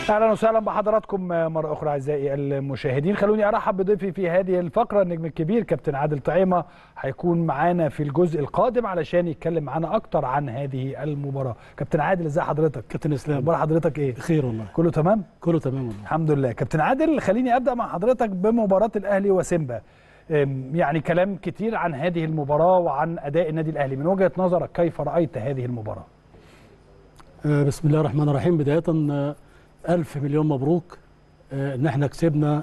اهلا وسهلا بحضراتكم مره اخرى اعزائي المشاهدين خلوني ارحب بضيفي في هذه الفقره النجم الكبير كابتن عادل طعيمه هيكون معانا في الجزء القادم علشان يتكلم معانا اكتر عن هذه المباراه كابتن عادل ازي حضرتك كابتن اسلام اخبار حضرتك ايه بخير والله كله تمام كله تمام والله الحمد لله كابتن عادل خليني ابدا مع حضرتك بمباراه الاهلي وسيمبا أم، يعني كلام كتير عن هذه المباراه وعن اداء النادي الاهلي من وجهه نظرك كيف رايت هذه المباراه آه، بسم الله الرحمن الرحيم بداية آه، ألف مليون مبروك آه، إن احنا كسبنا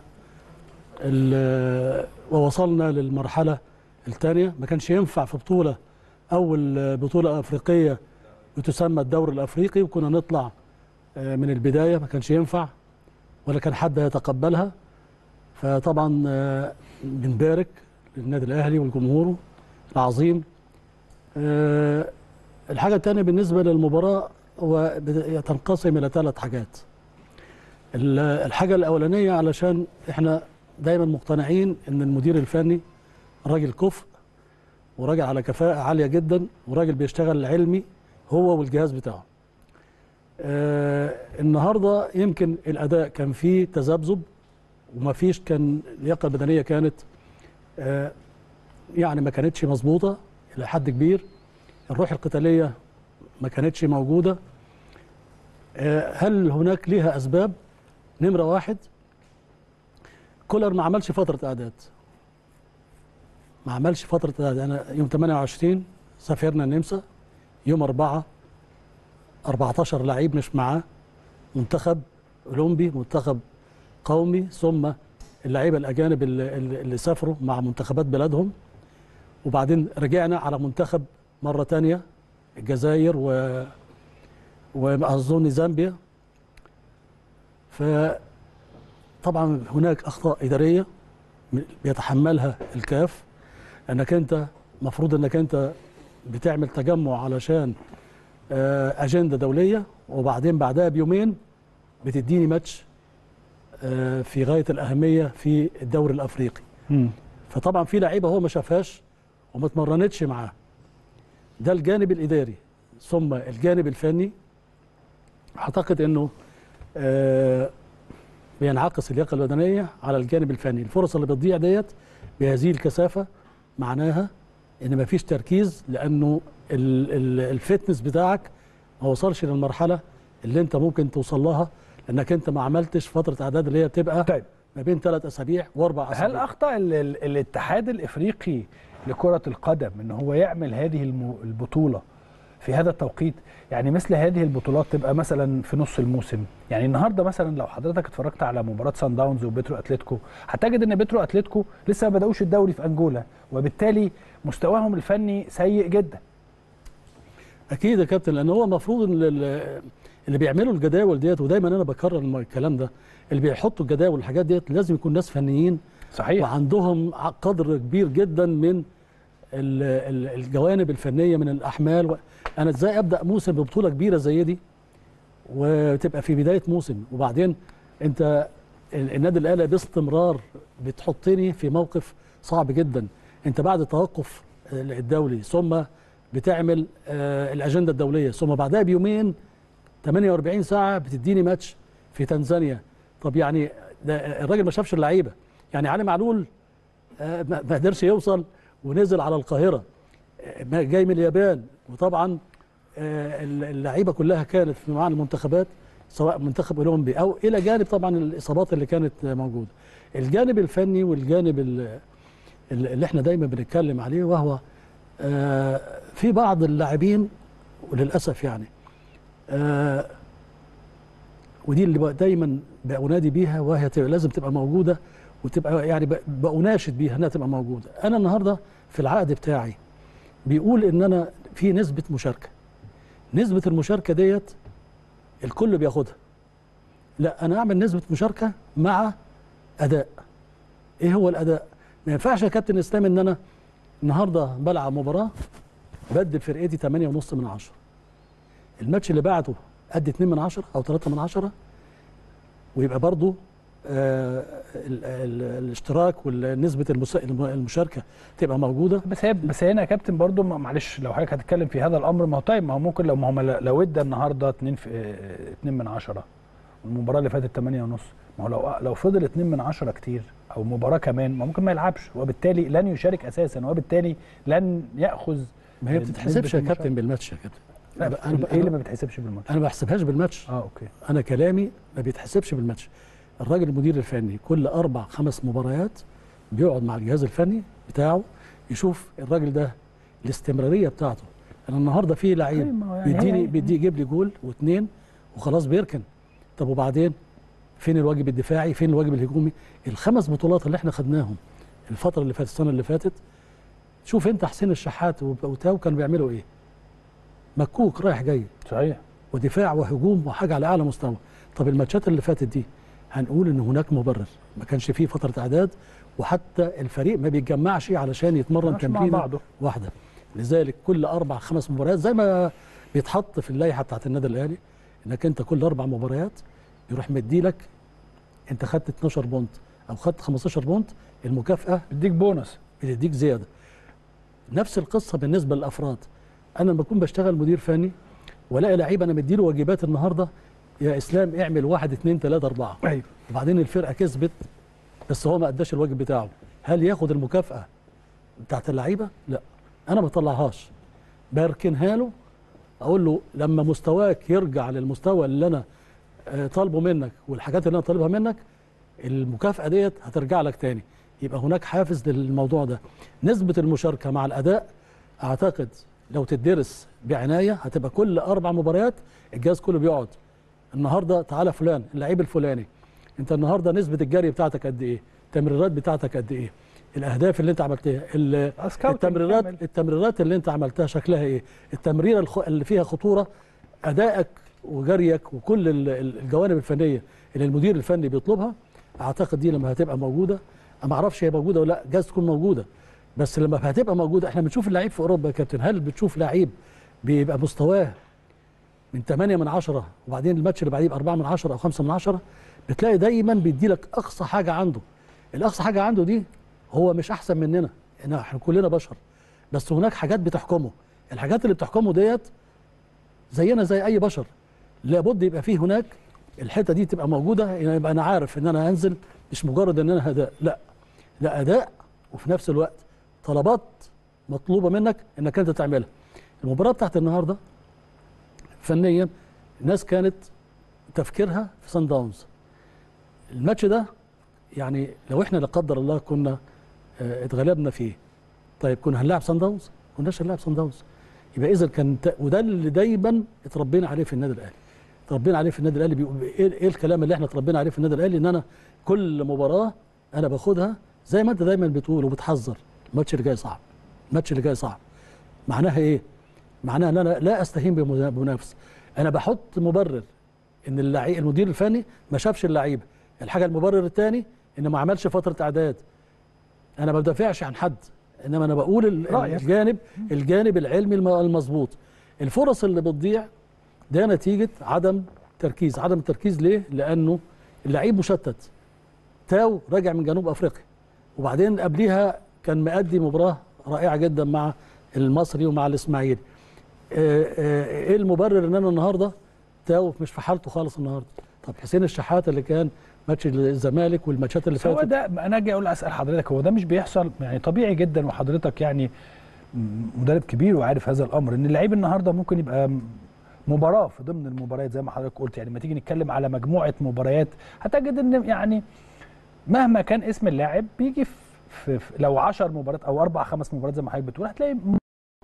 ال- ووصلنا للمرحلة الثانية ما كانش ينفع في بطولة أول آه، بطولة أفريقية بتسمى الدوري الأفريقي وكنا نطلع آه، من البداية ما كانش ينفع ولا كان حد يتقبلها فطبعا آه، بنبارك للنادي الأهلي والجمهور العظيم آه، الحاجة الثانية بالنسبة للمباراة هو بت- تنقسم إلى ثلاث حاجات. ال- الحاجة الأولانية علشان إحنا دايما مقتنعين إن المدير الفني راجل كفء وراجل على كفاءة عالية جدا وراجل بيشتغل علمي هو والجهاز بتاعه. آه النهارده يمكن الأداء كان فيه تذبذب وما فيش كان اللياقة البدنية كانت آه يعني ما كانتش مظبوطة إلى حد كبير. الروح القتالية ما كانتش موجودة آه، هل هناك ليها أسباب نمرة واحد كولر ما عملش فترة إعداد ما عملش فترة إعداد أنا يوم 28 سافرنا النمسا يوم 4 14 لعيب مش معاه منتخب أولمبي منتخب قومي ثم اللعيبة الأجانب اللي, اللي سافروا مع منتخبات بلادهم وبعدين رجعنا على منتخب مرة تانية الجزائر و وأظن زامبيا فطبعا هناك أخطاء إدارية بيتحملها الكاف أنك أنت مفروض أنك أنت بتعمل تجمع علشان آه، أجندة دولية وبعدين بعدها بيومين بتديني ماتش آه، في غاية الأهمية في الدوري الأفريقي فطبعا في لعيبة هو ما شافهاش وما اتمرنتش معاه ده الجانب الاداري ثم الجانب الفني اعتقد انه آه بينعكس اللياقه البدنيه على الجانب الفني الفرص اللي بتضيع ديت بهذه الكثافه معناها ان مفيش تركيز لانه ال- ال- الفتنس بتاعك ما وصلش للمرحله اللي انت ممكن توصل لها لانك انت ما عملتش فتره اعداد اللي هي بتبقى طيب ما بين ثلاث اسابيع واربع هل اسابيع اخطا ال- ال- الاتحاد الافريقي لكره القدم ان هو يعمل هذه الم- البطوله في هذا التوقيت يعني مثل هذه البطولات تبقى مثلا في نص الموسم يعني النهارده مثلا لو حضرتك اتفرجت على مباراه سان داونز وبيترو اتلتيكو هتجد ان بيترو اتلتيكو لسه ما بداوش الدوري في انجولا وبالتالي مستواهم الفني سيء جدا اكيد يا كابتن لان هو المفروض ان ال- اللي بيعملوا الجداول ديت ودايما انا بكرر الم- الكلام ده اللي بيحطوا الجداول والحاجات ديت لازم يكون ناس فنيين صحيح وعندهم ع- قدر كبير جدا من ال- ال- الجوانب الفنيه من الاحمال و... انا ازاي ابدا موسم ببطوله كبيره زي دي وتبقى في بدايه موسم وبعدين انت ال- النادي الاهلي باستمرار بتحطني في موقف صعب جدا انت بعد توقف الدولي ثم بتعمل آه، الاجنده الدوليه ثم بعدها بيومين 48 ساعه بتديني ماتش في تنزانيا طب يعني ده الراجل ما شافش اللعيبه يعني علي معلول آه، ما ما قدرش يوصل ونزل على القاهره آه، ما- جاي من اليابان وطبعا آه، اللعيبه كلها كانت مع المنتخبات سواء منتخب اولمبي او الى جانب طبعا الاصابات اللي كانت آه، موجوده الجانب الفني والجانب ال- ال- اللي احنا دايما بنتكلم عليه وهو آه، في بعض اللاعبين وللاسف يعني آه، ودي اللي بقى دايما بأنادي بيها وهي تبقى لازم تبقى موجوده وتبقى يعني ب- بأناشد بيها انها تبقى موجوده انا النهارده في العقد بتاعي بيقول ان انا في نسبه مشاركه نسبه المشاركه ديت الكل بياخدها لا انا اعمل نسبه مشاركه مع اداء ايه هو الاداء ما ينفعش يا كابتن اسلام ان انا النهارده بلعب مباراه بدي فرقتي 8 ونص من 10 الماتش اللي بعده ادي 2 من 10 او 3 من 10 ويبقى برضو آه ال- ال- الاشتراك ونسبه المشاركه تبقى موجوده بس هي بس هنا يا كابتن برضو ما- معلش لو حضرتك هتتكلم في هذا الامر ما هو طيب ما هو ممكن لو ما هو لو ادى النهارده 2 في 2 من 10 المباراه اللي فاتت 8 ونص ما هو لو لو فضل 2 من 10 كتير او مباراه كمان ما ممكن ما يلعبش وبالتالي لن يشارك اساسا وبالتالي لن ياخذ ما هي نسبة بتتحسبش يا المشاركة. كابتن بالماتش يا كابتن لا أنا- انا أنا- ايه اللي ما بتحسبش بالماتش انا ما بحسبهاش بالماتش اه اوكي انا كلامي ما بيتحسبش بالماتش الراجل المدير الفني كل اربع خمس مباريات بيقعد مع الجهاز الفني بتاعه يشوف الراجل ده الاستمراريه بتاعته انا النهارده في أيوة، لعيب ما هو يعني بيديني هي- بيدي يجيب لي جول واثنين وخلاص بيركن طب وبعدين فين الواجب الدفاعي فين الواجب الهجومي الخمس بطولات اللي احنا خدناهم الفتره اللي فاتت السنه اللي فاتت شوف انت حسين الشحات وب- وتاو كانوا بيعملوا ايه مكوك رايح جاي صحيح ودفاع وهجوم وحاجه على اعلى مستوى طب الماتشات اللي فاتت دي هنقول ان هناك مبرر ما كانش فيه فتره اعداد وحتى الفريق ما بيتجمعش علشان يتمرن ماشي مع تمرينه بعضه واحده لذلك كل اربع خمس مباريات زي ما بيتحط في اللائحه بتاعت النادي الاهلي انك انت كل اربع مباريات يروح مديلك انت خدت 12 بونت او خدت 15 بونت المكافاه بيديك بونص بتديك زياده نفس القصه بالنسبه للافراد انا لما اكون بشتغل مدير فني والاقي لعيب انا مديله واجبات النهارده يا اسلام اعمل واحد اثنين ثلاثه اربعه ايوه وبعدين الفرقه كسبت بس هو ما اداش الواجب بتاعه هل ياخد المكافاه بتاعت اللعيبه لا انا ما بطلعهاش بركنها له اقول له لما مستواك يرجع للمستوى اللي انا آه، طالبه منك والحاجات اللي انا طالبها منك المكافاه ديت هترجع لك تاني يبقى هناك حافز للموضوع ده نسبه المشاركه مع الاداء اعتقد لو تدرس بعنايه هتبقى كل اربع مباريات الجهاز كله بيقعد النهارده تعالى فلان اللعيب الفلاني انت النهارده نسبه الجري بتاعتك قد ايه التمريرات بتاعتك قد ايه الاهداف اللي انت عملتها ال- سكاوتنج التمريرات كامل. التمريرات اللي انت عملتها شكلها ايه التمريره الخ... اللي فيها خطوره ادائك وجريك وكل ال- ال- الجوانب الفنيه اللي المدير الفني بيطلبها اعتقد دي لما هتبقى موجوده أنا ما اعرفش هي موجوده ولا لا جايز تكون موجوده بس لما هتبقى موجوده احنا بنشوف اللعيب في اوروبا يا كابتن هل بتشوف لعيب بيبقى مستواه من 8 من 10 وبعدين الماتش اللي بعديه يبقى 4 من 10 او 5 من 10 بتلاقي دايما بيدي لك اقصى حاجه عنده الاقصى حاجه عنده دي هو مش احسن مننا إحنا- احنا كلنا بشر بس هناك حاجات بتحكمه الحاجات اللي بتحكمه ديت زينا زي اي بشر لابد يبقى فيه هناك الحته دي تبقى موجوده يعني يبقى انا عارف ان انا هنزل مش مجرد ان انا اداء لا لا اداء وفي نفس الوقت طلبات مطلوبه منك انك انت تعملها المباراه بتاعت النهارده فنيا الناس كانت تفكيرها في سان داونز الماتش ده يعني لو احنا لا قدر الله كنا آه، اتغلبنا فيه طيب كنا هنلاعب سان داونز؟ كناش هنلاعب سان داونز يبقى اذا كان ت- وده اللي دايما اتربينا عليه في النادي الاهلي اتربينا عليه في النادي الاهلي بيقول ايه إيه الكلام اللي احنا اتربينا عليه في النادي الاهلي ان انا كل مباراه انا باخدها زي ما انت دايما بتقول وبتحذر الماتش اللي جاي صعب الماتش اللي جاي صعب معناها ايه؟ معناها ان انا لا استهين بمنا- بمنافس انا بحط مبرر ان اللعيب المدير الفني ما شافش اللعيبه الحاجه المبرر الثاني ان ما عملش فتره اعداد انا ما بدافعش عن حد انما انا بقول ال- رأيك. الجانب الجانب العلمي الم- المظبوط الفرص اللي بتضيع ده نتيجه عدم تركيز عدم التركيز ليه لانه اللعيب مشتت تاو راجع من جنوب افريقيا وبعدين قبليها كان مأدي مباراه رائعه جدا مع المصري ومع الاسماعيلي آه، آه، ايه المبرر ان انا النهارده تاو مش في حالته خالص النهارده طب حسين الشحات اللي كان ماتش الزمالك والماتشات اللي بس هو فاتت ده انا اجي اقول اسال حضرتك هو ده مش بيحصل يعني طبيعي جدا وحضرتك يعني م- مدرب كبير وعارف هذا الامر ان اللعيب النهارده ممكن يبقى م- مباراه في ضمن المباريات زي ما حضرتك قلت يعني لما تيجي نتكلم على مجموعه مباريات هتجد ان يعني مهما كان اسم اللاعب بيجي في, في, في لو 10 مباريات او اربع خمس مباريات زي ما حضرتك بتقول هتلاقي م-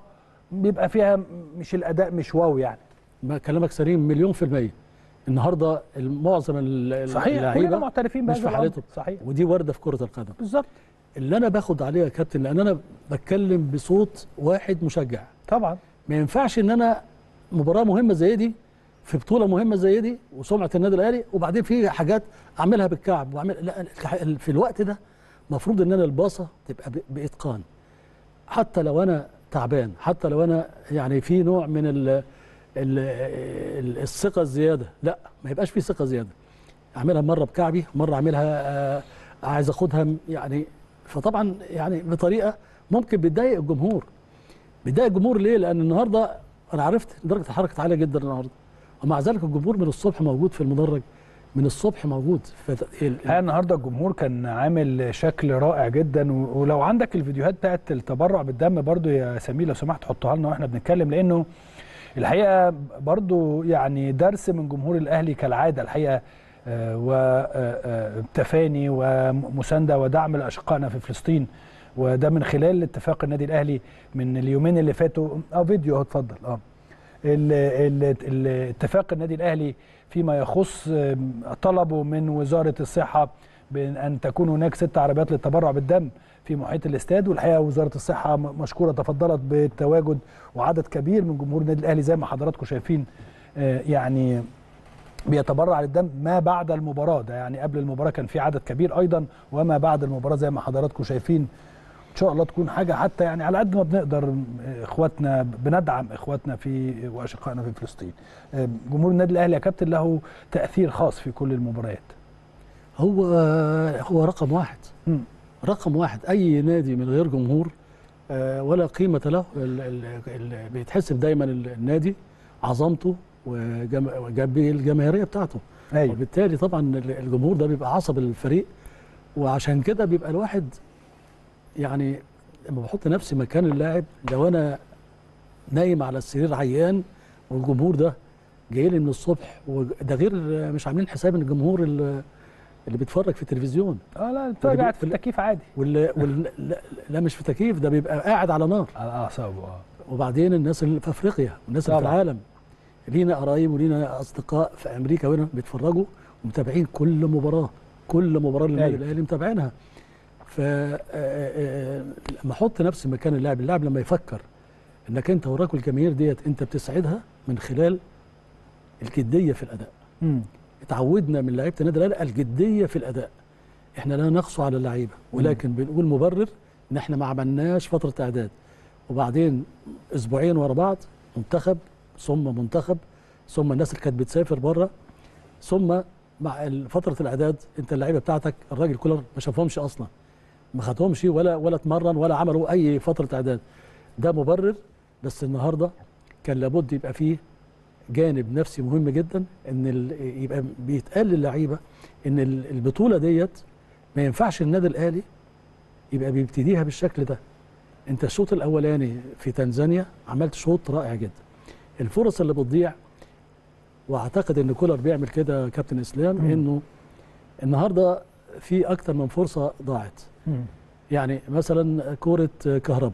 بيبقى فيها مش الاداء مش واو يعني ما كلامك سليم مليون في المية النهارده معظم ال- ال- صحيح كلنا اللعيبه معترفين مش بهذا في الأمر. حالتهم. صحيح ودي وارده في كره القدم بالظبط اللي انا باخد عليها يا كابتن لان انا بتكلم بصوت واحد مشجع طبعا ما ينفعش ان انا مباراه مهمه زي دي في بطوله مهمه زي دي وسمعه النادي الاهلي وبعدين في حاجات اعملها بالكعب واعمل لا الح- في الوقت ده المفروض ان انا الباصه تبقى ب- باتقان حتى لو انا تعبان حتى لو انا يعني في نوع من ال ال ال الثقه الزياده لا ما يبقاش في ثقه زياده اعملها مره بكعبي مره اعملها آه، عايز اخدها م- يعني فطبعا يعني بطريقه ممكن بتضايق الجمهور بتضايق الجمهور ليه؟ لان النهارده انا عرفت درجه الحراره كانت عاليه جدا النهارده ومع ذلك الجمهور من الصبح موجود في المدرج من الصبح موجود فت- ال- ال- الحقيقه النهارده الجمهور كان عامل شكل رائع جدا و- ولو عندك الفيديوهات بتاعت التبرع بالدم برضو يا سمير لو سمحت حطها لنا واحنا بنتكلم لانه الحقيقه برضو يعني درس من جمهور الاهلي كالعاده الحقيقه وتفاني ومسانده ودعم لاشقائنا في فلسطين وده من خلال اتفاق النادي الاهلي من اليومين اللي فاتوا اه فيديو اهو اتفضل اه ال- ال- ال- اتفاق النادي الاهلي فيما يخص آم، طلبه من وزاره الصحه بان أن تكون هناك ست عربيات للتبرع بالدم في محيط الاستاد والحقيقه وزاره الصحه م- مشكوره تفضلت بالتواجد وعدد كبير من جمهور النادي الاهلي زي ما حضراتكم شايفين آه، يعني بيتبرع للدم ما بعد المباراه ده يعني قبل المباراه كان في عدد كبير ايضا وما بعد المباراه زي ما حضراتكم شايفين ان شاء الله تكون حاجه حتى يعني على قد ما بنقدر آه، اخواتنا بندعم اخواتنا في واشقائنا في فلسطين آه، جمهور النادي الاهلي يا كابتن له تاثير خاص في كل المباريات هو هو رقم واحد مم. رقم واحد اي نادي من غير جمهور آه، ولا قيمه له ال- ال- ال- بيتحسب دايما ال- النادي عظمته والجماهيريه بتاعته ايوه وبالتالي طبعا ال- الجمهور ده بيبقى عصب الفريق وعشان كده بيبقى الواحد يعني لما بحط نفسي مكان اللاعب لو انا نايم على السرير عيان والجمهور ده جاي لي من الصبح وده غير مش عاملين حساب ان الجمهور اللي اللي بيتفرج في التلفزيون اه لا بتبقى قاعد في التكييف عادي واللي واللي لا, لا مش في تكييف ده بيبقى قاعد على نار على اعصابه اه وبعدين الناس اللي في افريقيا والناس اللي في طبعا. العالم لينا قرايب ولينا اصدقاء في امريكا وهنا بيتفرجوا ومتابعين كل مباراه كل مباراه للنادي أيوة. الاهلي متابعينها ف آه، آه، لما احط نفسي مكان اللاعب اللاعب لما يفكر انك انت وراك الجماهير ديت انت بتسعدها من خلال الجديه في الاداء مم. اتعودنا من لعيبه النادي الاهلي الجديه في الاداء احنا لا نقسو على اللعيبه ولكن بنقول مبرر ان احنا ما عملناش فتره اعداد وبعدين اسبوعين ورا بعض منتخب ثم منتخب ثم الناس اللي كانت بتسافر بره ثم مع فتره الاعداد انت اللعيبه بتاعتك الراجل كولر ما شافهمش اصلا ما خدهمش ولا ولا اتمرن ولا عملوا اي فتره اعداد ده مبرر بس النهارده كان لابد يبقى فيه جانب نفسي مهم جدا ان ال- يبقى بيتقال للعيبه ان ال- البطوله ديت ما ينفعش النادي الاهلي يبقى بيبتديها بالشكل ده انت الشوط الاولاني في تنزانيا عملت شوط رائع جدا الفرص اللي بتضيع واعتقد ان كولر بيعمل كده يا كابتن اسلام مم. انه النهارده في اكتر من فرصه ضاعت مم. يعني مثلا كوره كهرباء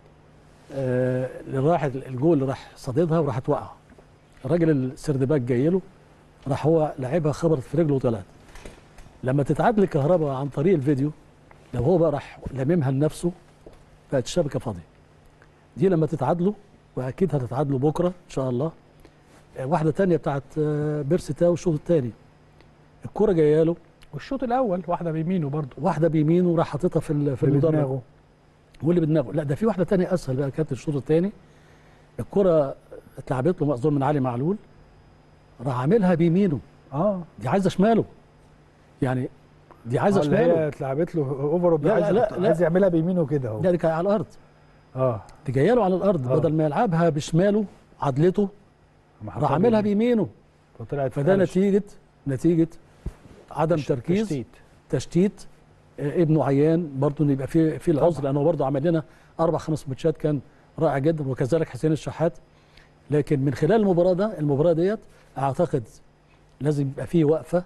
آه اللي راح الجول اللي راح صاددها وراحت واقعه الراجل السردباك جاي له راح هو لعبها خبطت في رجله وطلعت لما تتعادل كهرباء عن طريق الفيديو لو هو بقى راح لاممها لنفسه بقت الشبكه فاضيه دي لما تتعادلوا واكيد هتتعادلوا بكره ان شاء الله آه، واحده تانية بتاعت آه، بيرسي تاو الشوط الثاني الكره جايه له والشوط الاول واحده بيمينه برضه واحده بيمينه راح حاططها في ال- في اللي المدرج بدماغه. واللي بدماغه لا ده في واحده تانية اسهل بقى كابتن الشوط الثاني الكره اتلعبت له مأذون من علي معلول راح عاملها بيمينه اه دي عايزه شماله يعني دي عايزه آه، اللي شماله هي اتلعبت له اوفر لا، عايز لا، يحط- لا. عايز يعملها بيمينه كده اهو لا دي كانت على الارض اه دي جايه له على الارض آه. بدل ما يلعبها بشماله عدلته ما حطها راح عاملها بيمينه. بيمينه فطلعت فده قلش. نتيجه نتيجه عدم تش- تركيز تشتيت تشتيت آه، ابنه عيان برضه إن يبقى في في العذر لانه برضه عمل لنا اربع خمس ماتشات كان رائع جدا وكذلك حسين الشحات لكن من خلال المباراه ده المباراه ديت اعتقد لازم يبقى فيه وقفه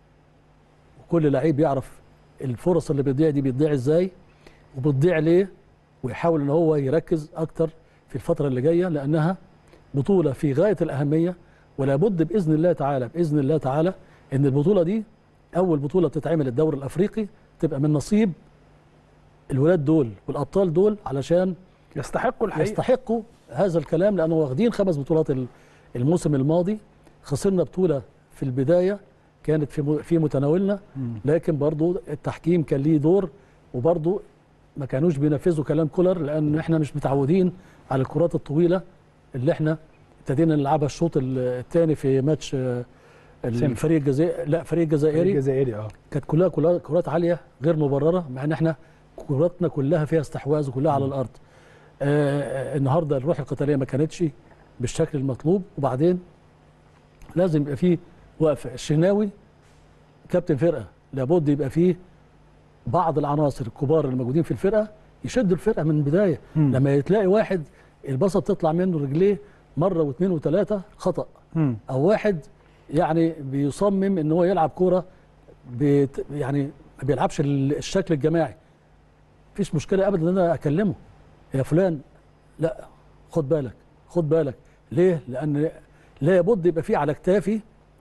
وكل لعيب يعرف الفرص اللي بتضيع دي بتضيع ازاي وبتضيع ليه ويحاول ان هو يركز اكتر في الفتره اللي جايه لانها بطوله في غايه الاهميه ولا بد باذن الله تعالى باذن الله تعالى ان البطوله دي اول بطوله بتتعمل الدوري الافريقي تبقى من نصيب الولاد دول والابطال دول علشان يستحقوا الحقيقه يستحقوا هذا الكلام لانه واخدين خمس بطولات ال- الموسم الماضي خسرنا بطوله في البدايه كانت في م- في متناولنا مم. لكن برضو التحكيم كان ليه دور وبرضو ما كانوش بينفذوا كلام كولر لان احنا مش متعودين على الكرات الطويله اللي احنا ابتدينا نلعبها الشوط الثاني في ماتش آه، سيمبا. الفريق الجزائري لا فريق الجزائري الجزائري اه كانت كلها كلها كرات عاليه غير مبرره مع ان احنا كراتنا كلها فيها استحواذ وكلها على الارض آه آه، النهارده الروح القتاليه ما كانتش بالشكل المطلوب وبعدين لازم يبقى فيه وقفه الشناوي كابتن فرقه لابد يبقى فيه بعض العناصر الكبار اللي موجودين في الفرقه يشدوا الفرقه من البدايه مم. لما تلاقي واحد البصه بتطلع منه رجليه مره واثنين وثلاثه خطا مم. او واحد يعني بيصمم ان هو يلعب كوره بت يعني ما بيلعبش ال- الشكل الجماعي مفيش مشكله ابدا ان انا اكلمه يا فلان لا خد بالك خد بالك ليه لان لا يبد يبقى في على كتافي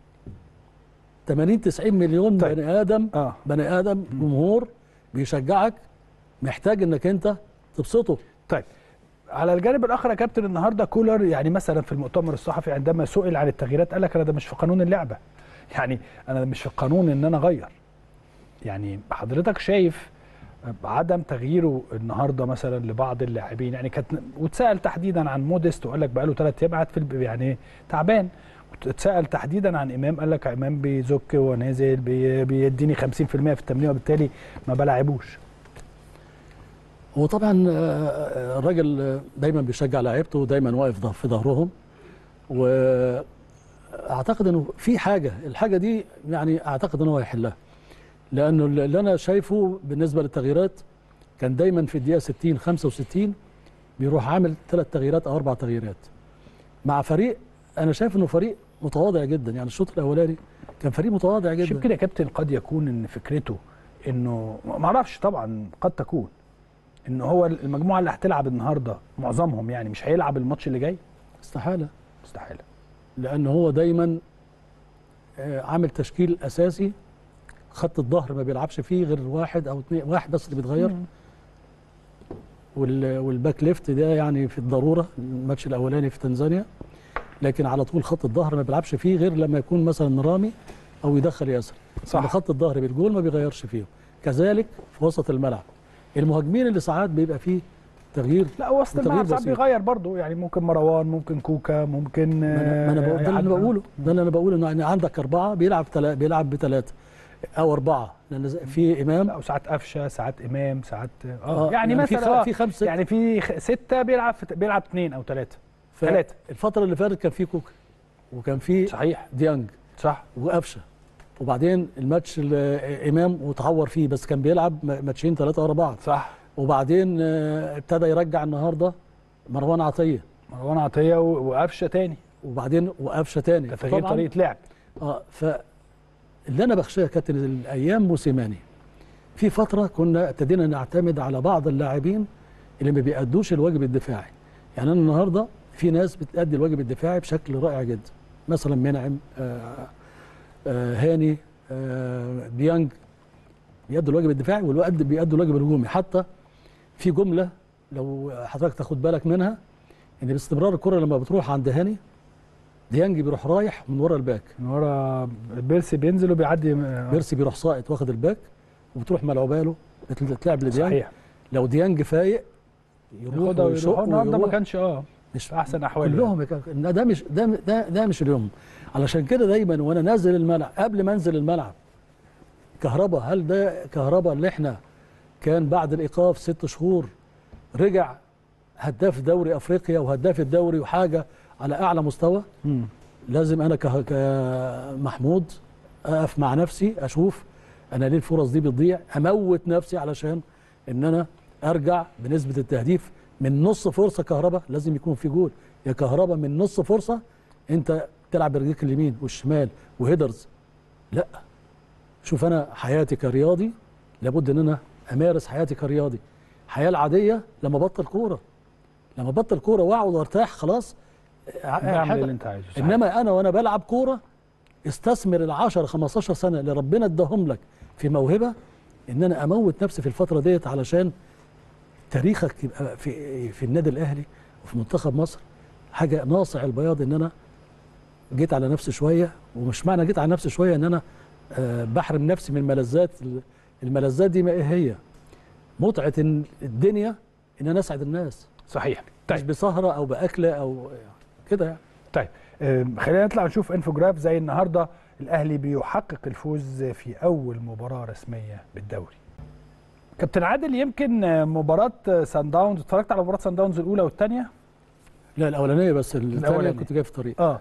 80 90 مليون طيب. بني ادم اه بني ادم جمهور بيشجعك محتاج انك انت تبسطه طيب على الجانب الاخر يا كابتن النهارده كولر يعني مثلا في المؤتمر الصحفي عندما سئل عن التغييرات قال لك انا ده مش في قانون اللعبه يعني انا مش في القانون ان انا اغير يعني حضرتك شايف عدم تغييره النهارده مثلا لبعض اللاعبين يعني كانت واتسال تحديدا عن موديست وقال لك بقى له ثلاث ايام قاعد في الب- يعني تعبان اتسال تحديدا عن امام قال لك امام بيزك ونازل بي بيديني 50% في التمرين وبالتالي ما بلاعبوش هو طبعا آه، الراجل آه، دايما بيشجع لعيبته ودايما واقف ظه- في ظهرهم واعتقد انه في حاجه الحاجه دي يعني اعتقد ان هو هيحلها لانه اللي انا شايفه بالنسبه للتغييرات كان دايما في الدقيقه 60 65 بيروح عامل ثلاث تغييرات او اربع تغييرات مع فريق انا شايف انه فريق متواضع جدا يعني الشوط الاولاني كان فريق متواضع مش جدا يمكن يا كابتن قد يكون ان فكرته انه ما اعرفش طبعا قد تكون ان هو المجموعه اللي هتلعب النهارده معظمهم يعني مش هيلعب الماتش اللي جاي استحاله مستحيل لان هو دايما آه، عامل تشكيل اساسي خط الظهر ما بيلعبش فيه غير واحد او اثنين واحد بس اللي بيتغير وال- والباك ليفت ده يعني في الضروره الماتش الاولاني في تنزانيا لكن على طول خط الظهر ما بيلعبش فيه غير لما يكون مثلا رامي او يدخل ياسر صح. خط الظهر بالجول ما بيغيرش فيه كذلك في وسط الملعب المهاجمين اللي ساعات بيبقى فيه تغيير لا وسط وتغيير الملعب ساعات بسيط. بيغير برضه يعني ممكن مروان ممكن كوكا ممكن ما انا, ما أنا بقول- ده اللي انا بقوله ده اللي انا بقوله انه يعني عندك اربعه بيلعب تلا بيلعب بثلاثه او اربعه لان زي- في امام او ساعات قفشه ساعات امام ساعات اه, آه، يعني, يعني في مثلا خ- آه في خمسة- يعني في خ- سته بيلعب في بيلعب اثنين او ثلاثه ف- ثلاثة. الفتره اللي فاتت كان في كوكا وكان في صحيح ديانج صح وقفشه وبعدين الماتش اللي امام وتعور فيه بس كان بيلعب م- ماتشين ثلاثه ورا بعض صح وبعدين آه، ابتدى يرجع النهارده مروان عطيه مروان عطيه و- وقفشه تاني وبعدين وقفشه تاني كتغيير فطبعاً- طريقه لعب اه فاللي انا بخشاه يا كابتن الايام موسيماني في فتره كنا ابتدينا نعتمد على بعض اللاعبين اللي ما بيأدوش الواجب الدفاعي يعني انا النهارده في ناس بتأدي الواجب الدفاعي بشكل رائع جدا مثلا منعم آه آه هاني آه ديانج بيأدوا الواجب الدفاعي والوقت بيأدوا الواجب الهجومي حتى في جمله لو حضرتك تاخد بالك منها ان باستمرار الكره لما بتروح عند هاني ديانج بيروح رايح من ورا الباك من ورا بيرسي بينزل وبيعدي آه، بيرسي بيروح ساقط واخد الباك وبتروح ملعوبه له بتلعب لديانج صحيح لو ديانج فايق يروح ياخدها ويشق ويروح النهارده ما ويروح. كانش اه مش في احسن احواله كلهم يا كابتن. ده مش ده ده ده مش اليوم علشان كده دايما وانا نازل الملعب قبل ما انزل الملعب كهربا هل ده كهربا اللي احنا كان بعد الايقاف ست شهور رجع هداف دوري افريقيا وهداف الدوري وحاجه على اعلى مستوى مم. لازم انا كه- كمحمود اقف مع نفسي اشوف انا ليه الفرص دي بتضيع اموت نفسي علشان ان انا ارجع بنسبه التهديف من نص فرصه كهربا لازم يكون في جول يا كهربا من نص فرصه انت تلعب برجليك اليمين والشمال وهيدرز لا شوف انا حياتي كرياضي لابد ان انا امارس حياتي كرياضي الحياه العاديه لما بطل كوره لما بطل كوره واقعد وارتاح خلاص اعمل اللي انت عايزه صحيح. انما انا وانا بلعب كوره استثمر ال 10 15 سنه اللي ربنا اداهم لك في موهبه ان انا اموت نفسي في الفتره ديت علشان تاريخك يبقى في في النادي الاهلي وفي منتخب مصر حاجه ناصع البياض ان انا جيت على نفسي شويه ومش معنى جيت على نفسي شويه ان انا آه، بحرم نفسي من الملذات الملذات دي ما ايه هي متعه إن الدنيا ان انا اسعد الناس صحيح مش طيب بسهره او باكله او كده يعني طيب آم، خلينا نطلع نشوف انفوجراف زي النهارده الاهلي بيحقق الفوز في اول مباراه رسميه بالدوري كابتن عادل يمكن آه، مباراه آه، سان داونز اتفرجت على مباراه سان داونز الاولى والثانيه لا الاولانيه بس الثانيه الأولانية. كنت جاي في طريق اه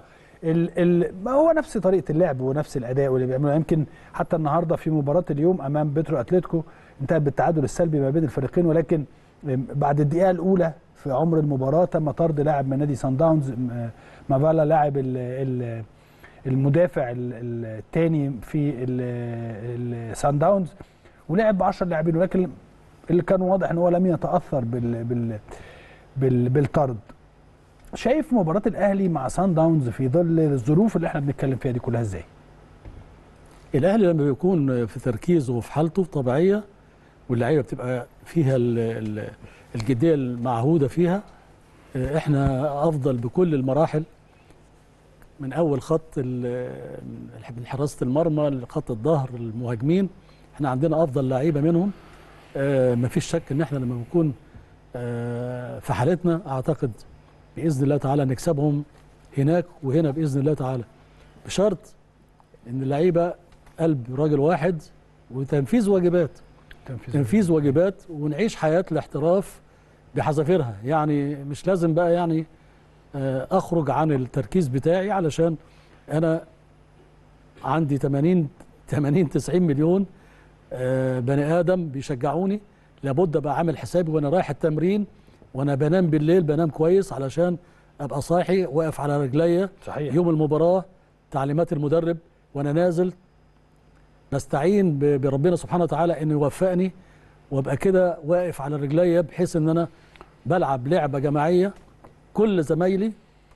ال ال ما هو نفس طريقه اللعب ونفس الاداء واللي بيعملوه يمكن حتى النهارده في مباراه اليوم امام بيترو اتلتيكو انتهت بالتعادل السلبي ما بين الفريقين ولكن بعد الدقيقه الاولى في عمر المباراه تم طرد لاعب من نادي سان داونز م- مافالا لاعب ال- ال- المدافع الثاني في السان داونز ولعب ب 10 لاعبين ولكن اللي كان واضح ان هو لم يتاثر بال بال بال بالطرد شايف مباراه الاهلي مع سان داونز في ظل الظروف اللي احنا بنتكلم فيها دي كلها ازاي الاهلي لما بيكون في تركيزه وفي حالته الطبيعيه واللعيبه بتبقى فيها ال- ال- الجديه المعهوده فيها آه، احنا افضل بكل المراحل من اول خط ال- من حراسه المرمى لخط الظهر المهاجمين احنا عندنا افضل لعيبه منهم آه، مفيش شك ان احنا لما بنكون آه، في حالتنا اعتقد باذن الله تعالى نكسبهم هناك وهنا باذن الله تعالى بشرط ان اللعيبه قلب راجل واحد وتنفيذ واجبات تنفيذ واجبات ونعيش حياه الاحتراف بحذافيرها يعني مش لازم بقى يعني آه، اخرج عن التركيز بتاعي علشان انا عندي 80 80 90 مليون آه، بني ادم بيشجعوني لابد ابقى عامل حسابي وانا رايح التمرين وانا بنام بالليل بنام كويس علشان ابقى صاحي واقف على رجليا صحيح يوم المباراة تعليمات المدرب وأنا نازل بستعين ب- بربنا سبحانه وتعالى إنه يوفقني وأبقى كده واقف على رجليا بحيث إن أنا بلعب لعبة جماعية كل زمايلي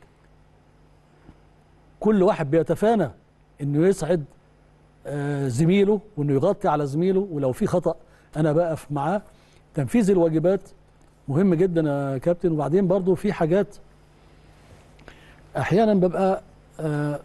كل واحد بيتفانى إنه يسعد آه، زميله وإنه يغطي على زميله ولو في خطأ أنا بقف معاه تنفيذ الواجبات مهم جدا يا كابتن وبعدين برضو في حاجات احيانا ببقى آه،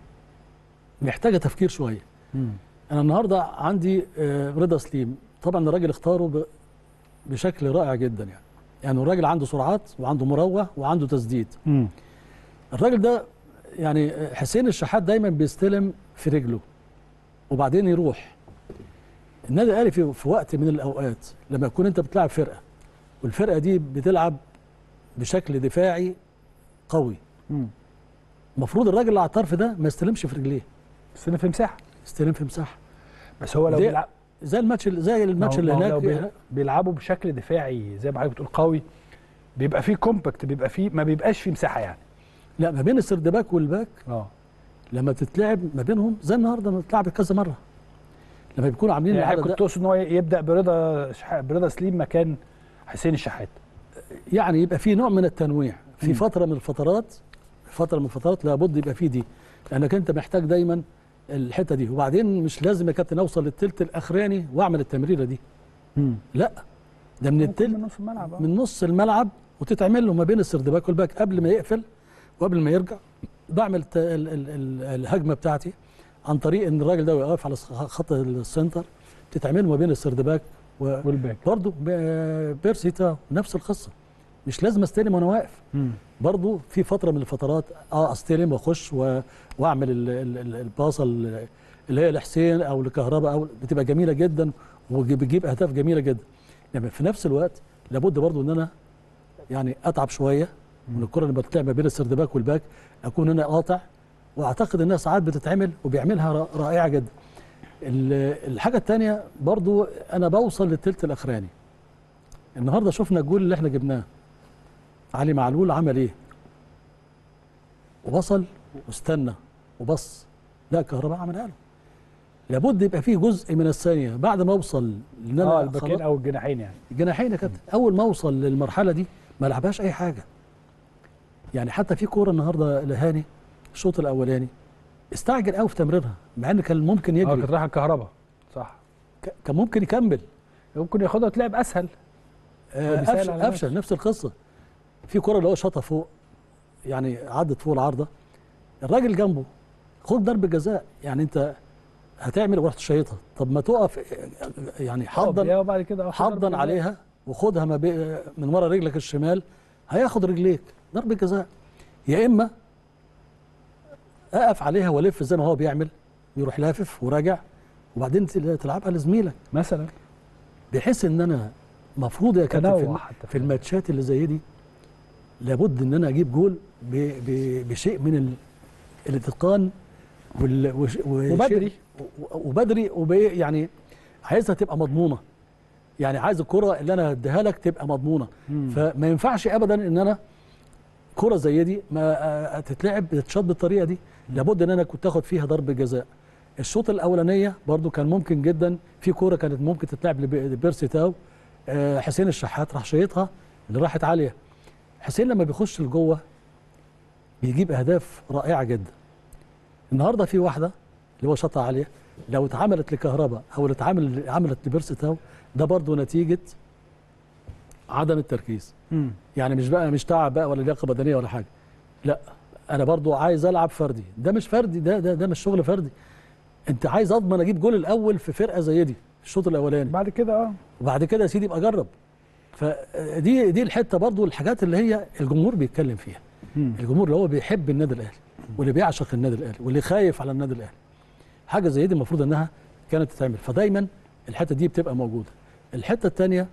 محتاجه تفكير شويه مم. انا النهارده عندي آه، رضا سليم طبعا الراجل اختاره ب- بشكل رائع جدا يعني يعني الراجل عنده سرعات وعنده مروه وعنده تسديد مم. الراجل ده يعني آه، حسين الشحات دايما بيستلم في رجله وبعدين يروح النادي الاهلي في, في وقت من الاوقات لما يكون انت بتلعب فرقه والفرقه دي بتلعب بشكل دفاعي قوي مم. المفروض الراجل اللي على الطرف ده ما يستلمش في رجليه بس انا في مساحه يستلم في مساحه بس هو لو دي- بيلعب زي الماتش زي الماتش ما اللي هو- ما هو هناك لو بيل- بيلعبوا بشكل دفاعي زي ما حضرتك بتقول قوي بيبقى فيه كومباكت بيبقى فيه ما بيبقاش فيه مساحه يعني لا ما بين السردباك والباك اه لما بتتلعب ما بينهم زي النهارده ما بتلعب كذا مره لما بيكونوا عاملين يعني العدد كنت ده تقصد ان هو يبدا برضا شح... برضا سليم مكان حسين الشحات يعني يبقى في نوع من التنويع في مم. فتره من الفترات فتره من الفترات لابد يبقى في دي لانك انت محتاج دايما الحته دي وبعدين مش لازم يا كابتن اوصل للثلث الاخراني واعمل التمريره دي لا ده من ممكن التلت من نص الملعب آه. من نص الملعب وتتعمل له ما بين السردباك والباك قبل ما يقفل وقبل ما يرجع بعمل ت- ال- ال- ال- الهجمه بتاعتي عن طريق ان الراجل ده واقف على خ- خط السنتر تتعمل ما بين السردباك والباك وبرضه ب- بيرسي تاو نفس القصه مش لازم استلم وانا واقف مم. برضه في فتره من الفترات اه استلم واخش و- واعمل ال- ال- ال- الباصه ال- اللي هي لحسين او لكهرباء او بتبقى جميله جدا وبتجيب اهداف جميله جدا يعني في نفس الوقت لابد برضه ان انا يعني اتعب شويه من الكره اللي بتلعب ما بين السردباك والباك اكون انا قاطع واعتقد انها ساعات بتتعمل وبيعملها را- رائعه جدا ال- الحاجه الثانيه برضو انا بوصل للثلث الاخراني النهارده شفنا الجول اللي احنا جبناه علي معلول عمل ايه وبصل واستنى وبص لا كهرباء عملها له لابد يبقى فيه جزء من الثانيه بعد ما اوصل ان انا اه الباكين خلاص- او الجناحين يعني الجناحين يا كابتن اول ما اوصل للمرحله دي ما لعبهاش اي حاجه يعني حتى في كوره النهارده لهاني الشوط الاولاني استعجل قوي في تمريرها مع ان كان ممكن اه يجري كانت رايحه الكهرباء صح ك- كان ممكن يكمل ممكن ياخدها وتلعب اسهل آه، بيسهل افشل على افشل نفس القصه في كره اللي هو شاطها فوق يعني عدت فوق العارضه الراجل جنبه خد ضربه جزاء يعني انت هتعمل ورحت شايطها طب ما تقف آه، يعني حضن حضن وبعد كده آه، خد ضربة حضن جزاء. عليها وخدها ما بي من ورا رجلك الشمال هياخد رجليك ضربه جزاء يا اما اقف عليها والف زي ما هو بيعمل يروح لافف وراجع وبعدين تل- تلعبها لزميلك مثلا بحيث ان انا مفروض يا كابتن في, تنوع الم- حتى في الماتشات اللي زي دي لابد ان انا اجيب جول ب- ب- بشيء من ال الاتقان وال وش- وشيء- وبدري. و- وبدري وبي يعني عايزها تبقى مضمونه يعني عايز الكره اللي انا هديها لك تبقى مضمونه فما ينفعش ابدا ان انا كره زي دي ما آه، تتلعب تتشاط بالطريقه دي لابد ان انا كنت اخد فيها ضربه جزاء الشوط الاولانيه برضو كان ممكن جدا في كوره كانت ممكن تتلعب لب- لبيرسي تاو آه، حسين الشحات راح شايطها اللي راحت عاليه حسين لما بيخش لجوه بيجيب اهداف رائعه جدا النهارده في واحده اللي هو شاطها عاليه لو اتعملت لكهرباء او اللي اتعمل عملت لبيرسي تاو ده برضو نتيجه عدم التركيز مم. يعني مش بقى مش تعب بقى ولا لياقه بدنيه ولا حاجه لا انا برضو عايز العب فردي ده مش فردي ده ده ده مش شغل فردي انت عايز اضمن اجيب جول الاول في فرقه زي دي الشوط الاولاني بعد كده اه وبعد كده يا سيدي ابقى اجرب فدي دي الحته برضو الحاجات اللي هي الجمهور بيتكلم فيها مم. الجمهور اللي هو بيحب النادي الاهلي واللي بيعشق النادي الاهلي واللي خايف على النادي الاهلي حاجه زي دي المفروض انها كانت تتعمل فدايما الحته دي بتبقى موجوده الحته الثانيه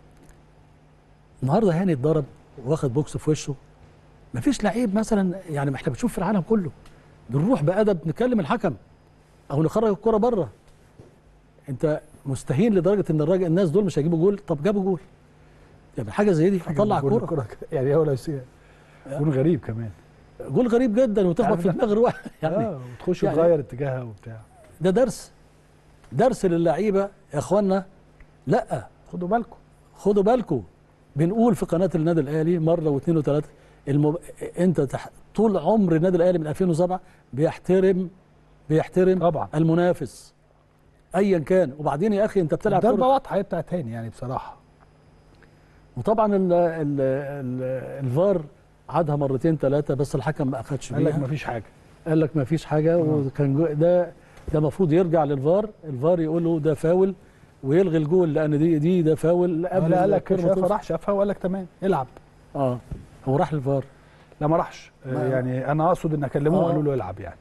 النهارده هاني اتضرب واخد بوكس في وشه مفيش لعيب مثلا يعني ما احنا بنشوف في العالم كله بنروح بادب نكلم الحكم او نخرج الكره بره انت مستهين لدرجه ان الراجل الناس دول مش هيجيبوا جول طب جابوا جول يعني حاجه زي دي اطلع جول كوره يعني هو لو سي- جول غريب كمان جول غريب جدا وتخبط عارف في ده؟ دماغ الواحد يعني اه وتخش يعني- تغير اتجاهها وبتاع ده درس درس للعيبه يا اخوانا لا خدوا بالكم خدوا بالكم بنقول في قناه النادي الاهلي مره واثنين وثلاثه المب... انت تح... طول عمر النادي الاهلي من 2007 بيحترم بيحترم طبعا المنافس ايا كان وبعدين يا اخي انت بتلعب ضربه كرة واضحه هي بتاعت هاني يعني بصراحه وطبعا ال... ال... ال... الفار عادها مرتين ثلاثه بس الحكم ما اخدش قال لك بيها مفيش حاجه قال لك ما فيش حاجه وكان جو... ده ده المفروض يرجع للفار الفار يقول له ده فاول ويلغي الجول لان دي دي ده فاول قبل قال لك الكرة ما شافها توصل. راح شافها وقال لك تمام العب اه هو راح للفار لا ما راحش آه، ما- يعني انا اقصد ان اكلمه آه. وقالوا له العب يعني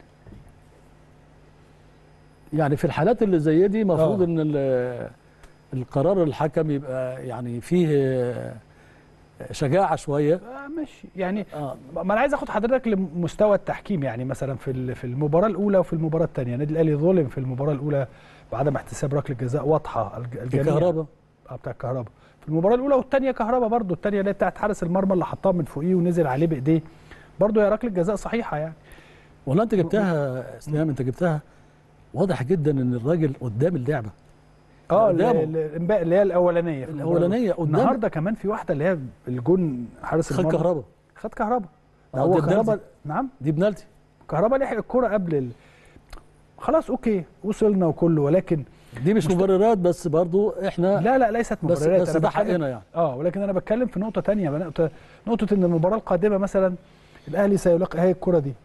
يعني في الحالات اللي زي دي المفروض آه. ان ال- القرار الحكم يبقى يعني فيه شجاعه شويه آه ماشي يعني اه ما انا عايز اخد حضرتك لمستوى التحكيم يعني مثلا في ال- في المباراه الاولى وفي المباراه الثانيه النادي الاهلي ظلم في المباراه الاولى بعدم احتساب ركله جزاء واضحه الج- الجميع الكهرباء اه بتاع الكهرباء في المباراه الاولى والثانيه كهرباء برضو الثانيه اللي هي بتاعت حارس المرمى اللي حطها من فوقيه ونزل عليه بايديه برضو هي ركله جزاء صحيحه يعني ولا انت جبتها اسلام انت جبتها واضح جدا ان الراجل قدام اللعبه اه قدامه. ال- ال- الإنباء اللي هي الاولانيه في المباراة الاولانيه الأولى. قدام النهارده كمان في واحده اللي هي الجون حارس خد المرمى كهرباء خد كهرباء آه، هو دي كهرباء بنالتي. نعم دي بنالتي كهرباء لحق الكرة قبل ال... خلاص اوكي وصلنا وكله ولكن دي مش مبررات بس برضو احنا لا لا ليست بس مبررات بس أنا ده بتكلم- حقنا يعني اه ولكن انا بتكلم في نقطه تانية نقطه نقطه ان المباراه القادمه مثلا الاهلي سيلاقي هي الكره دي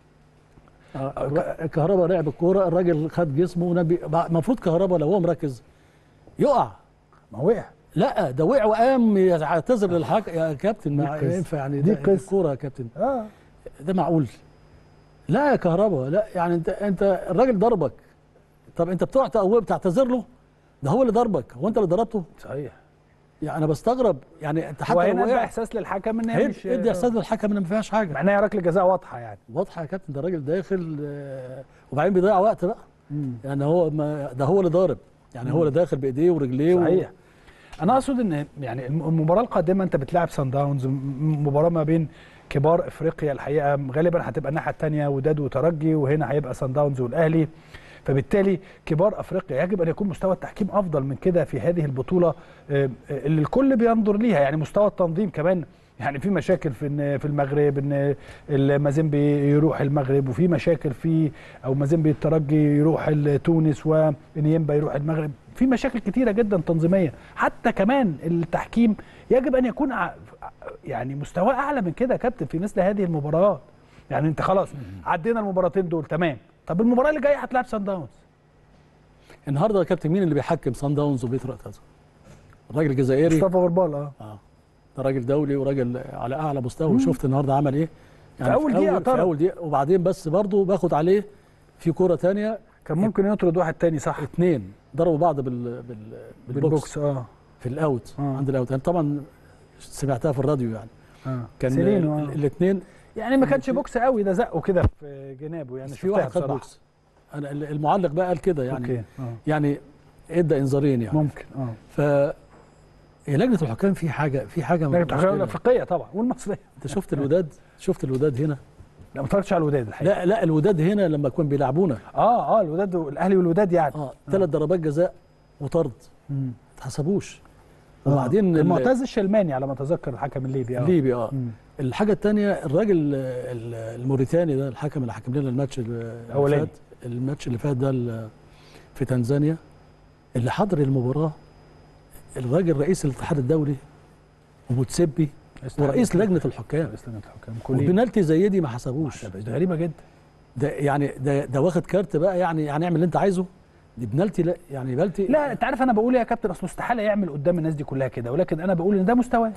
آه، كهرباء لعب الكوره الراجل خد جسمه ونبي المفروض كهرباء لو هو مركز يقع ما وقع لا ده وقع وقام يعتذر للحكم يا كابتن ما دي قصة. ينفع يعني دي ده قصة. الكوره يا كابتن اه ده معقول لا يا كهرباء لا يعني انت انت الراجل ضربك طب انت بتقع تقوم بتعتذر له ده هو اللي ضربك هو انت اللي ضربته صحيح يعني انا بستغرب يعني انت هو حتى هنا لو ادى وقع احساس للحكم ان هي هي- مش ادي احساس للحكم ان ما فيهاش حاجه مع انها ركله جزاء واضحه يعني واضحه يا كابتن ده راجل داخل آه، وبعدين بيضيع وقت بقى يعني هو ما ده هو اللي ضارب يعني هو اللي داخل بايديه ورجليه و- صحيح انا اقصد ان يعني الم- المباراه القادمه انت بتلاعب سان داونز م- مباراه ما بين كبار افريقيا الحقيقه غالبا هتبقى الناحيه الثانيه وداد وترجي وهنا هيبقى سان داونز والاهلي فبالتالي كبار افريقيا يجب ان يكون مستوى التحكيم افضل من كده في هذه البطوله آه، اللي الكل بينظر ليها يعني مستوى التنظيم كمان يعني في مشاكل في إن- في المغرب ان المازيمبي يروح المغرب وفي مشاكل في او مازيمبي الترجي يروح تونس ونيمبا يروح المغرب في مشاكل كتيره جدا تنظيميه حتى كمان التحكيم يجب ان يكون ع- يعني مستواه اعلى من كده يا كابتن في مثل هذه المباريات يعني انت خلاص عدينا المباراتين دول تمام طب المباراه اللي جايه هتلعب سان داونز النهارده يا كابتن مين اللي بيحكم سان داونز وبيترا كذا الراجل الجزائري مصطفى غربال اه اه ده راجل دولي وراجل على اعلى مستوى وشفت النهارده عمل ايه في أول دقيقة في طرد. اول دقيقه وبعدين بس برضه باخد عليه في كوره تانية كان ممكن يطرد واحد تاني صح اتنين ضربوا بعض بال بال بالبوكس بالبوكس اه في الاوت آه. عند الاوت انا طبعا سمعتها في الراديو يعني اه كان سيرينو آه. الاثنين يعني ما كانش بوكس قوي ده زقه كده في جنابه يعني بس في واحد خد بصراحة. بوكس انا ال- المعلق بقى قال كده يعني اوكي اه يعني ادى انذارين يعني ممكن اه ف هي لجنه الحكام في حاجه في حاجه لكن الحكام مشكلة. الافريقيه طبعا والمصريه انت شفت الوداد شفت الوداد هنا لا ما اتفرجتش على الوداد الحقيقه لا لا الوداد هنا لما كانوا بيلعبونا اه اه الوداد الاهلي والوداد يعني اه ثلاث ضربات جزاء وطرد مم. ما اتحسبوش آه. وبعدين ال- المعتز الشلماني على ما اتذكر الحكم الليبي اه الليبي اه مم. الحاجه الثانيه الراجل ال- الموريتاني ده الحكم اللي حكم لنا الماتش اللي أولاني. فات الماتش اللي فات ده ال- في تنزانيا اللي حضر المباراه الراجل رئيس الاتحاد الدولي ومتسبي ورئيس لجنه الحكام رئيس لجنه الحكام كلية وبنالتي زي دي ما حسبوش ده غريبه جدا ده يعني ده ده واخد كارت بقى يعني يعني اعمل اللي انت عايزه دي بنالتي لا يعني بنالتي لا انت عارف انا بقول إيه يا كابتن اصل استحاله يعمل قدام الناس دي كلها كده ولكن انا بقول ان ده مستواه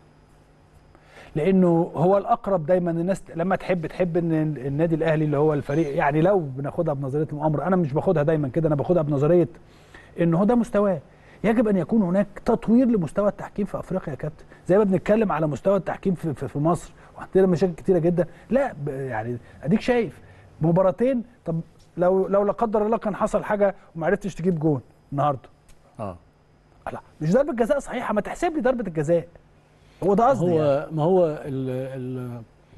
لانه هو الاقرب دايما الناس لما تحب تحب ان النادي الاهلي اللي هو الفريق يعني لو بناخدها بنظريه المؤامره انا مش باخدها دايما كده انا باخدها بنظريه ان هو ده مستواه يجب ان يكون هناك تطوير لمستوى التحكيم في افريقيا يا كابتن زي ما بنتكلم على مستوى التحكيم في, في, في مصر وعندنا مشاكل كتيره جدا لا ب- يعني اديك شايف مباراتين طب لو لو لا قدر الله كان حصل حاجه وما عرفتش تجيب جون النهارده اه لا مش ضربه جزاء صحيحه ما تحسب لي ضربه الجزاء هو ده قصدي هو يعني. ما هو ال ال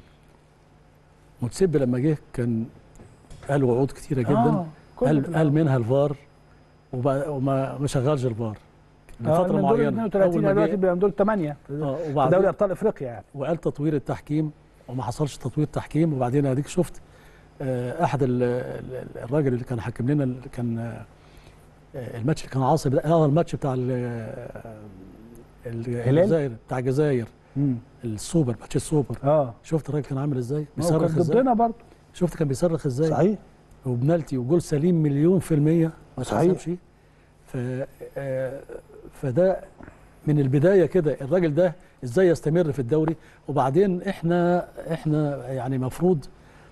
متسبي لما جه كان قال وعود كتيره جدا آه، كل قال ده. قال منها الفار وبقى- وما ما شغلش الفار آه، لفتره من دول معينه 32 أول ما دلوقتي جه- بقى من دول 8 آه، في دوري وبعدين ابطال افريقيا يعني وقال تطوير التحكيم وما حصلش تطوير تحكيم وبعدين اديك شفت آه، احد ال- ال- الراجل اللي كان حاكم لنا اللي كان آه، الماتش اللي كان عاصب ده اه الماتش بتاع ال- آه، ال- هلال؟ الجزائر بتاع الجزائر امم السوبر ماتش السوبر اه شفت الراجل كان عامل ازاي هو بيصرخ كان ازاي ضدنا برضه شفت كان بيصرخ ازاي صحيح وبنالتي وجول سليم مليون في المية ما صحيح. تحسبش ف آه، فده من البداية كده الراجل ده ازاي يستمر في الدوري وبعدين احنا احنا يعني مفروض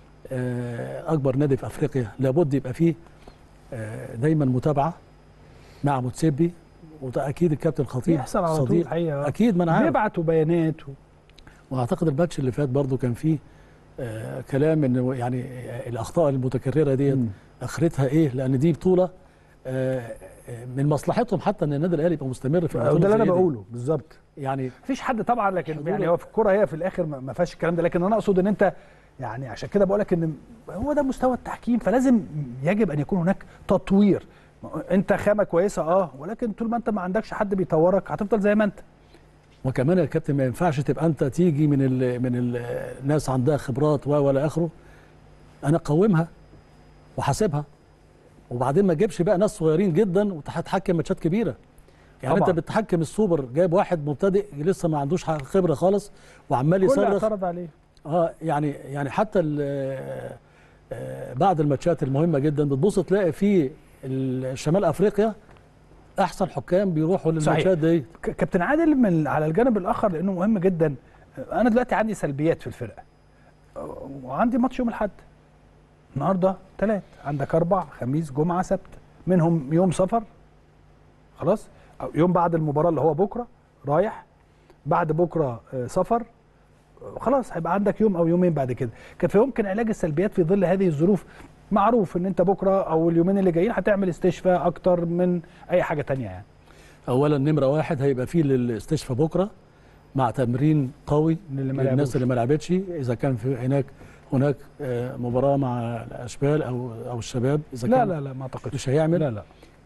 آه، اكبر نادي في افريقيا لابد يبقى فيه آه، دايما متابعة مع متسبي وده اكيد الكابتن خطيب بيحصل على طول صديق الحقيقه اكيد ما انا عارف بيبعتوا بيانات و... واعتقد الماتش اللي فات برضو كان فيه آه كلام انه يعني آه، الاخطاء المتكرره ديت مم. اخرتها ايه لان دي بطوله آه آه، من مصلحتهم حتى ان النادي الاهلي يبقى مستمر في البطوله وده اللي انا زي دي. بقوله بالظبط يعني مفيش حد طبعا لكن حضور- يعني هو في الكوره هي في الاخر ما ما فيهاش الكلام ده لكن انا اقصد ان انت يعني عشان كده بقول لك ان هو ده مستوى التحكيم فلازم يجب ان يكون هناك تطوير انت خامه كويسه اه ولكن طول ما انت ما عندكش حد بيطورك هتفضل زي ما انت وكمان يا كابتن ما ينفعش تبقى انت تيجي من ال من ال- الناس عندها خبرات و ولا اخره انا اقومها وحاسبها وبعدين ما تجيبش بقى ناس صغيرين جدا وتتحكم ماتشات كبيره يعني طبعاً. انت بتحكم السوبر جايب واحد مبتدئ لسه ما عندوش خبره خالص وعمال كل يصرخ اعترض عليه اه يعني يعني حتى ال- آه، بعد الماتشات المهمه جدا بتبص تلاقي في ال- شمال افريقيا احسن حكام بيروحوا للماتشات دي ك- كابتن عادل من على الجانب الاخر لانه مهم جدا انا دلوقتي عندي سلبيات في الفرقه وعندي ماتش يوم الاحد النهارده ثلاث عندك اربع خميس جمعه سبت منهم يوم سفر خلاص أو يوم بعد المباراه اللي هو بكره رايح بعد بكره آه، سفر آه، خلاص هيبقى عندك يوم او يومين بعد كده كيف يمكن علاج السلبيات في ظل هذه الظروف معروف ان انت بكره او اليومين اللي جايين هتعمل استشفاء اكتر من اي حاجه تانية يعني اولا نمره واحد هيبقى فيه للاستشفاء بكره مع تمرين قوي اللي ما للناس لعبوش. اللي ما لعبتش اذا كان في هناك هناك آه، مباراه مع الاشبال او او الشباب اذا لا كان لا لا ما اعتقدش مش هيعمل لا لا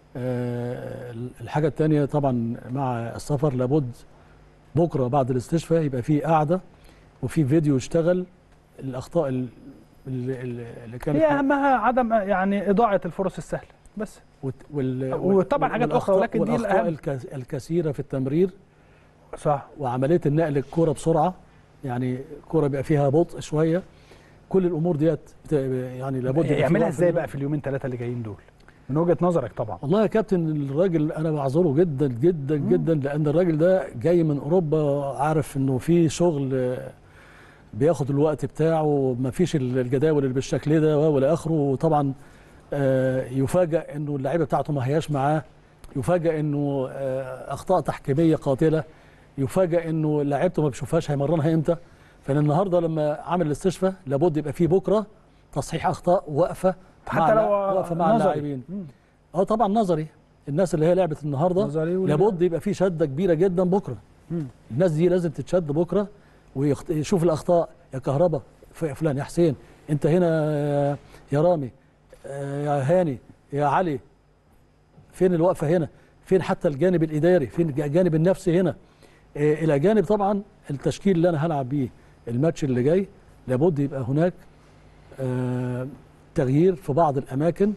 آه، الحاجة التانية طبعا مع السفر لابد بكرة بعد الاستشفاء يبقى في قعدة وفي فيديو يشتغل الأخطاء ال- اللي, اللي كانت هي اهمها عدم يعني اضاعه الفرص السهله بس وت- وال وطبعا حاجات أخرى، والأخطاء- ولكن دي والأخطاء الأهم. الكس- الكثيرة في التمرير صح وعملية النقل الكرة بسرعة يعني الكرة بيبقى فيها بطء شوية كل الأمور ديت بت- يعني لابد يبقى في يعملها وقت ازاي منها. بقى في اليومين ثلاثه اللي جايين دول من وجهه نظرك طبعا والله يا كابتن الراجل انا بعذره جدا جدا جدا لان الراجل ده جاي من اوروبا عارف انه في شغل آه، بياخد الوقت بتاعه ما فيش الجداول اللي بالشكل ده والى اخره وطبعا آه، يفاجئ انه اللعيبه بتاعته ما هياش معاه يفاجئ انه آه، اخطاء تحكيميه قاتله يفاجئ انه لعيبته ما بيشوفهاش هيمرنها امتى فانا النهارده لما عامل الاستشفاء لابد يبقى فيه بكره تصحيح اخطاء وقفه حتى لو وقفه مع نظري. اللاعبين مم. اه طبعا نظري الناس اللي هي لعبت النهارده نظري واللي- لابد يبقى في شده كبيره جدا بكره مم. الناس دي لازم تتشد بكره ويشوف الاخطاء يا كهربا يا فلان يا حسين انت هنا يا- يا رامي آه، يا هاني يا علي فين الوقفه هنا فين حتى الجانب الاداري فين الجانب النفسي هنا آه، الى جانب طبعا التشكيل اللي انا هلعب بيه الماتش اللي جاي لابد يبقى هناك آه، تغيير في بعض الاماكن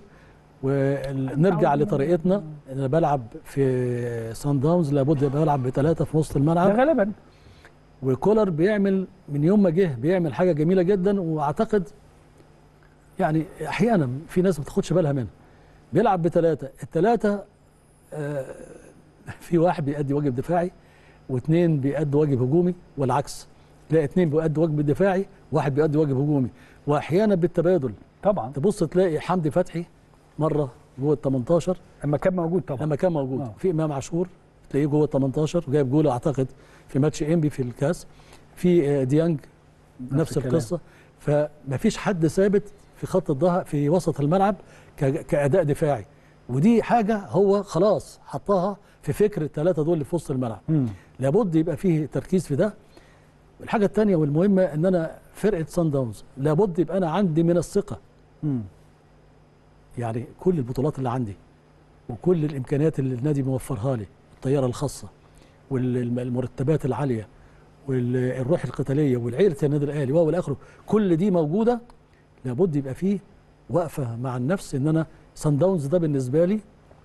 ونرجع لطريقتنا انا بلعب في سان داونز لابد يبقى بلعب بثلاثه في وسط ده الملعب غالبا وكولر بيعمل من يوم ما جه بيعمل حاجه جميله جدا واعتقد يعني احيانا في ناس ما بتاخدش بالها منها بيلعب بثلاثه الثلاثه آه، في واحد بيأدي واجب دفاعي واثنين بيأدوا واجب هجومي والعكس تلاقي اثنين بيأدوا واجب دفاعي واحد بيأدي واجب هجومي واحيانا بالتبادل طبعا تبص تلاقي حمدي فتحي مره جوه ال 18 لما كان موجود طبعا لما كان موجود آه. في امام عاشور تلاقيه جوه ال 18 وجايب جول اعتقد في ماتش انبي في الكاس في آه، ديانج نفس الكلام. القصه فمفيش حد ثابت في خط الظهر في وسط الملعب ك- كاداء دفاعي ودي حاجه هو خلاص حطها في فكر الثلاثه دول اللي في وسط الملعب مم. لابد يبقى فيه تركيز في ده الحاجه الثانيه والمهمه ان انا فرقه سان داونز لابد يبقى انا عندي من الثقه مم. يعني كل البطولات اللي عندي وكل الامكانيات اللي النادي موفرها لي الطياره الخاصه والمرتبات العاليه والروح القتاليه والعيله النادي الاهلي والى اخره كل دي موجوده لابد يبقى فيه وقفه مع النفس ان انا سان داونز ده بالنسبه لي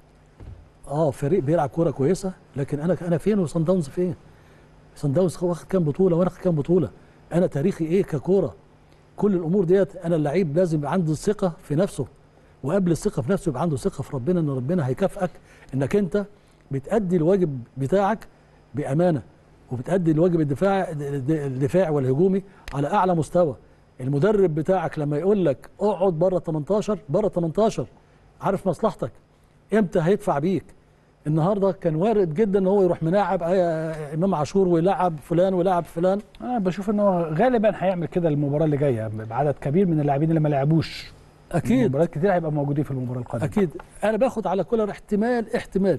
اه فريق بيلعب كوره كويسه لكن انا انا فين وسان داونز فين؟ سان داونز واخد كام بطوله وانا واخد كام بطوله؟ انا تاريخي ايه ككوره؟ كل الامور ديت انا اللعيب لازم يبقى عنده ثقه في نفسه وقبل الثقه في نفسه يبقى عنده ثقه في ربنا ان ربنا هيكافئك انك انت بتأدي الواجب بتاعك بامانه وبتأدي الواجب الدفاع الدفاعي والهجومي على اعلى مستوى المدرب بتاعك لما يقول لك اقعد بره 18 بره 18 عارف مصلحتك امتى هيدفع بيك النهارده كان وارد جدا ان هو يروح ملاعب آه، امام عاشور ويلعب فلان ويلعب فلان انا بشوف ان هو غالبا هيعمل كده المباراه اللي جايه بعدد كبير من اللاعبين اللي ما لعبوش اكيد مباريات كتير هيبقى موجودين في المباراه القادمه اكيد انا باخد على كولر احتمال احتمال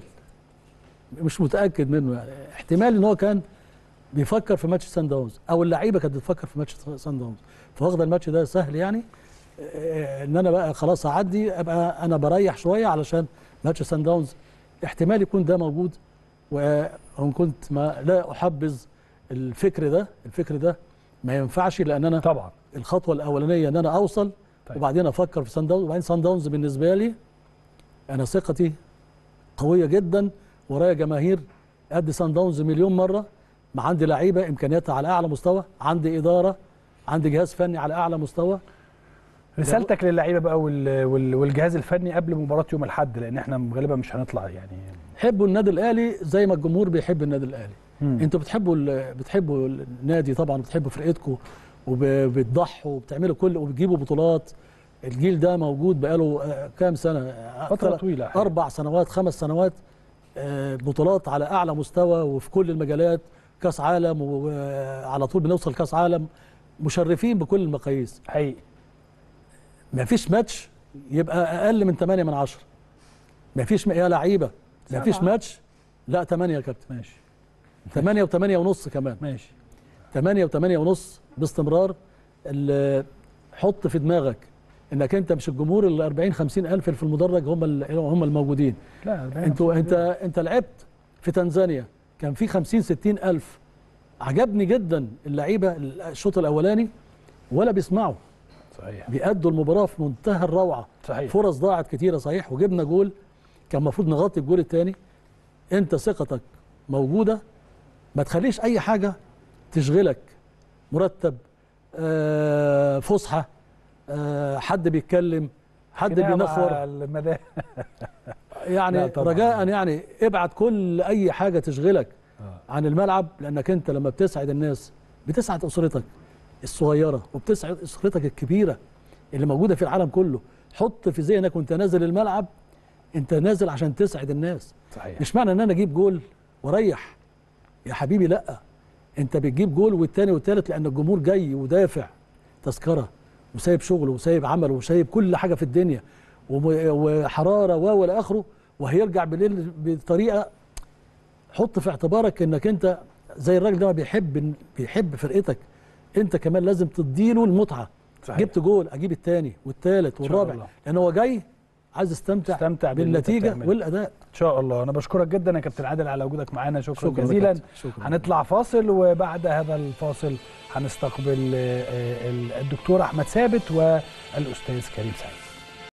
مش متاكد منه يعني احتمال ان هو كان بيفكر في ماتش سان داونز او اللعيبه كانت بتفكر في ماتش سان داونز فواخده الماتش ده سهل يعني آه، ان انا بقى خلاص اعدي ابقى انا بريح شويه علشان ماتش سان داونز احتمال يكون ده موجود وان كنت ما لا احبذ الفكر ده الفكر ده ما ينفعش لان انا طبعا الخطوه الاولانيه ان انا اوصل طيب. طيب. وبعدين افكر في سان داونز وبعدين سان داونز بالنسبه لي انا ثقتي قويه جدا ورايا جماهير قد سان داونز مليون مره ما عندي لعيبه امكانياتها على اعلى مستوى عندي اداره عندي جهاز فني على اعلى مستوى رسالتك للعيبه بقى وال- وال- والجهاز الفني قبل مباراه يوم الاحد لان احنا غالبا مش هنطلع يعني حبوا النادي الاهلي زي ما الجمهور بيحب النادي الاهلي مم. انتوا بتحبوا ال- بتحبوا النادي طبعا بتحبوا فرقتكم وبتضحوا وبتعملوا كل وبتجيبوا بطولات الجيل ده موجود بقاله آه، كام سنه آه، فتره ثلاث- طويله اربع سنوات خمس سنوات آه، بطولات على اعلى مستوى وفي كل المجالات كاس عالم وعلى طول بنوصل كاس عالم مشرفين بكل المقاييس حقيقي ما فيش ماتش يبقى اقل من 8 من 10 ما فيش يا لعيبه ما فيش سبعة. ماتش لا 8 يا كابتن ماشي 8 و8 ونص كمان ماشي 8 و8 ونص باستمرار ال- حط في دماغك انك انت مش الجمهور ال 40 50 الف اللي في المدرج هم ال- هم الموجودين لا أربعين انتوا خمسين انت انت لعبت في تنزانيا كان في 50 60 الف عجبني جدا اللعيبه الشوط الاولاني ولا بيسمعوا صحيح بيأدوا المباراه في منتهى الروعه صحيح فرص ضاعت كتيره صحيح وجبنا جول كان المفروض نغطي الجول الثاني انت ثقتك موجوده ما تخليش اي حاجه تشغلك مرتب آه، فسحه آه، حد بيتكلم حد خناقة مع بينخور المدا- لا يعني طبعاً. رجاء يعني ابعد كل اي حاجه تشغلك آه. عن الملعب لانك انت لما بتسعد الناس بتسعد اسرتك الصغيره وبتسعد اسرتك الكبيره اللي موجوده في العالم كله حط في ذهنك وانت نازل الملعب انت نازل عشان تسعد الناس صحيح مش معنى ان انا اجيب جول واريح يا حبيبي لا انت بتجيب جول والتاني والتالت لان الجمهور جاي ودافع تذكره وسايب شغله وسايب عمله وسايب كل حاجه في الدنيا وم- وحراره و الى اخره وهيرجع بالليل بطريقه حط في اعتبارك انك انت زي الراجل ده ما بيحب بيحب فرقتك انت كمان لازم تديله المتعه صحيح. جبت جول اجيب الثاني والثالث شاء والرابع الله. لان هو جاي عايز يستمتع استمتع باللي أنت بالنتيجه بتعمله. والاداء ان شاء الله انا بشكرك جدا يا كابتن عادل على وجودك معانا شكرا, شكرا جزيلا يا كابتن. شكرا هنطلع فاصل وبعد هذا الفاصل هنستقبل آه، آه، الدكتور احمد ثابت والاستاذ كريم سعيد